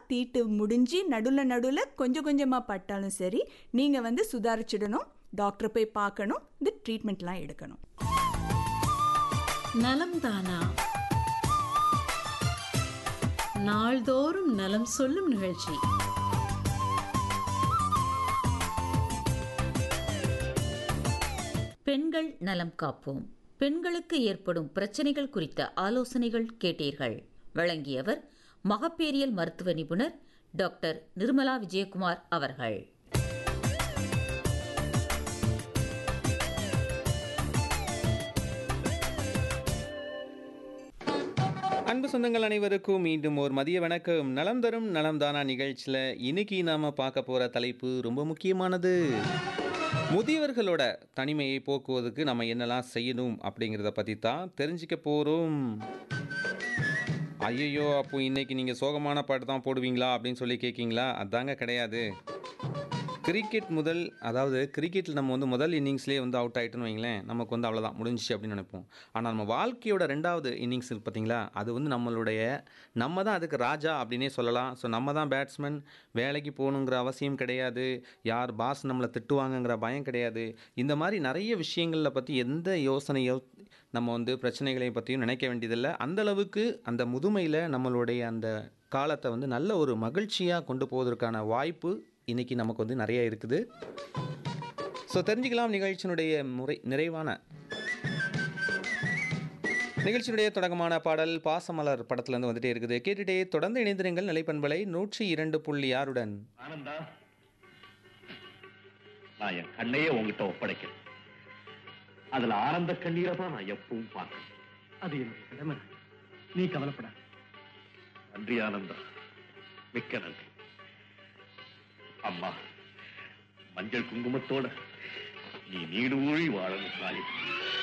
தீட்டு முடிஞ்சு நடுவில் நடுவில் கொஞ்சம் கொஞ்சமாக பட்டாலும் சரி நீங்கள் வந்து சுதாரிச்சிடணும் டாக்டரை போய் பார்க்கணும் இந்த ட்ரீட்மெண்ட்லாம் எடுக்கணும் நலம் தானா நாள்தோறும் நலம் சொல்லும் நிகழ்ச்சி பெண்கள் நலம் காப்போம் பெண்களுக்கு ஏற்படும் பிரச்சனைகள் குறித்த ஆலோசனைகள் கேட்டீர்கள் வழங்கியவர் மகப்பேரியல் மருத்துவ நிபுணர் டாக்டர் நிர்மலா விஜயகுமார் அவர்கள் அன்பு சொந்தங்கள் அனைவருக்கும் மீண்டும் ஒரு மதிய வணக்கம் நலம் தரும் நலம் தானா நிகழ்ச்சியில் இன்னைக்கு நாம பார்க்க போற தலைப்பு ரொம்ப முக்கியமானது முதியவர்களோட தனிமையை போக்குவதற்கு நம்ம என்னெல்லாம் செய்யணும் அப்படிங்கிறத பற்றி தான் தெரிஞ்சுக்க போகிறோம் ஐயோ அப்போ இன்னைக்கு நீங்கள் சோகமான பாட்டு தான் போடுவீங்களா அப்படின்னு சொல்லி கேட்கீங்களா அதாங்க கிடையாது கிரிக்கெட் முதல் அதாவது கிரிக்கெட்டில் நம்ம வந்து முதல் இன்னிங்ஸ்லேயே வந்து அவுட் ஆகிட்டோன்னு வைங்களேன் நமக்கு வந்து அவ்வளோதான் முடிஞ்சிச்சு அப்படின்னு நினைப்போம் ஆனால் நம்ம வாழ்க்கையோட ரெண்டாவது இன்னிங்ஸ் இருக்கு பார்த்தீங்களா அது வந்து நம்மளுடைய நம்ம தான் அதுக்கு ராஜா அப்படின்னே சொல்லலாம் ஸோ நம்ம தான் பேட்ஸ்மேன் வேலைக்கு போகணுங்கிற அவசியம் கிடையாது யார் பாஸ் நம்மளை திட்டுவாங்கங்கிற பயம் கிடையாது இந்த மாதிரி நிறைய விஷயங்களில் பற்றி எந்த யோசனையோ நம்ம வந்து பிரச்சனைகளை பற்றியும் நினைக்க வேண்டியதில்லை அந்த அளவுக்கு அந்த முதுமையில் நம்மளுடைய அந்த காலத்தை வந்து நல்ல ஒரு மகிழ்ச்சியாக கொண்டு போவதற்கான வாய்ப்பு இன்னைக்கு நமக்கு வந்து நிறைய இருக்குது ஸோ தெரிஞ்சுக்கலாம் நிகழ்ச்சியினுடைய முறை நிறைவான நிகழ்ச்சியினுடைய தொடக்கமான பாடல் பாசமலர் படத்துலேருந்து வந்துட்டே இருக்குது கேட்டுட்டே தொடர்ந்து இணைந்திருங்கள் நிலைப்பண்பலை நூற்றி இரண்டு புள்ளி ஆறுடன் ஆனந்தா நான் என் கண்ணையே உங்ககிட்ட ஒப்படைக்கிறேன் அதுல ஆனந்த கண்ணீரை தான் நான் எப்பவும் பார்க்கிறேன் அது என்னுடைய கடமை நீ கவலைப்பட நன்றி ஆனந்தா மிக்க நன்றி அம்மா மஞ்சள் குங்குமத்தோட நீ நீடு ஊழி வாழணும் தாய்